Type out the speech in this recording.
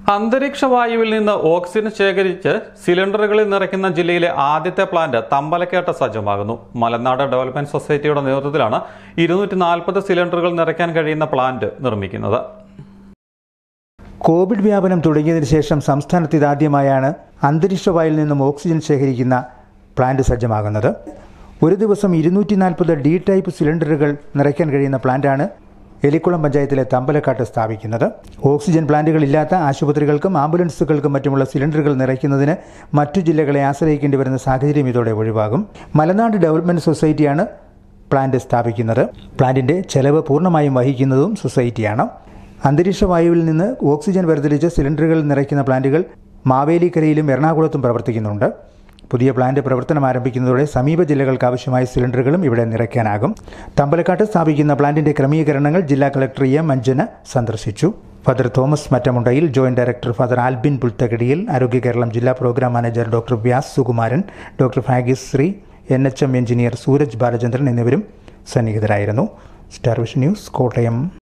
അന്തരീക്ഷ വായുവിൽ നിന്ന് ഓക്സിജൻ ശേഖരിച്ച് സിലിണ്ടറുകളിൽ നിറയ്ക്കുന്ന ജില്ലയിലെ ആദ്യത്തെ പ്ലാന്റ് തമ്പലക്കേട്ട സജ്ജമാകുന്നു മലനാട് ഡെവലപ്മെന്റ് സൊസൈറ്റിയുടെ നേതൃത്വത്തിലാണ് ഇരുന്നൂറ്റി നാൽപ്പത് സിലിണ്ടറുകൾ നിറയ്ക്കാൻ കഴിയുന്ന പ്ലാന്റ് നിർമ്മിക്കുന്നത് കോവിഡ് വ്യാപനം തുടങ്ങിയതിനു ശേഷം സംസ്ഥാനത്ത് ഇതാദ്യമായാണ് അന്തരീക്ഷവായിൽ നിന്നും ഓക്സിജൻ ശേഖരിക്കുന്ന പ്ലാന്റ് സജ്ജമാകുന്നത് ഒരു ദിവസം ഇരുന്നൂറ്റി നാൽപ്പത് ഡി ടൈപ്പ് സിലിണ്ടറുകൾ നിറയ്ക്കാൻ കഴിയുന്ന പ്ലാന്റാണ് എലിക്കുളം പഞ്ചായത്തിലെ തമ്പലക്കാട്ട് സ്ഥാപിക്കുന്നത് ഓക്സിജൻ പ്ലാന്റുകൾ ഇല്ലാത്ത ആശുപത്രികൾക്കും ആംബുലൻസുകൾക്കും മറ്റുമുള്ള സിലിണ്ടറുകൾ നിറയ്ക്കുന്നതിന് മറ്റു ജില്ലകളെ ആശ്രയിക്കേണ്ടി വരുന്ന സാഹചര്യം ഇതോടെ ഒഴിവാകും മലനാട് ഡെവലപ്മെന്റ് സൊസൈറ്റിയാണ് പ്ലാന്റ് സ്ഥാപിക്കുന്നത് പ്ലാന്റിന്റെ ചെലവ് പൂർണ്ണമായും വഹിക്കുന്നതും സൊസൈറ്റിയാണ് അന്തരീക്ഷ വായുവിൽ നിന്ന് ഓക്സിജൻ വേർതിരിച്ച് സിലിണ്ടറുകൾ നിറയ്ക്കുന്ന പ്ലാന്റുകൾ മാവേലിക്കരയിലും എറണാകുളത്തും പ്രവർത്തിക്കുന്നുണ്ട് പുതിയ പ്ലാന്റ് പ്രവർത്തനം ആരംഭിക്കുന്നതോടെ സമീപ ജില്ലകൾക്ക് ആവശ്യമായ സിലിണ്ടറുകളും ഇവിടെ നിറയ്ക്കാനാകും തമ്പലക്കാട്ട് സ്ഥാപിക്കുന്ന പ്ലാന്റിന്റെ ക്രമീകരണങ്ങൾ ജില്ലാ കളക്ടർ എം അഞ്ജന സന്ദർശിച്ചു father Thomas Mattamundayil joint director father Albin Pulthakidiyil Arogya Keralam ജില്ലാ programme manager doctor Vyas Sukumaran doctor Fagis Shri N H M engineer Sooraj Balachandran എന്നിവരും സന്നിഹിതരായിരുന്നു സ്റ്റാർ വിഷൻ ന്യൂസ് കോട്ടയം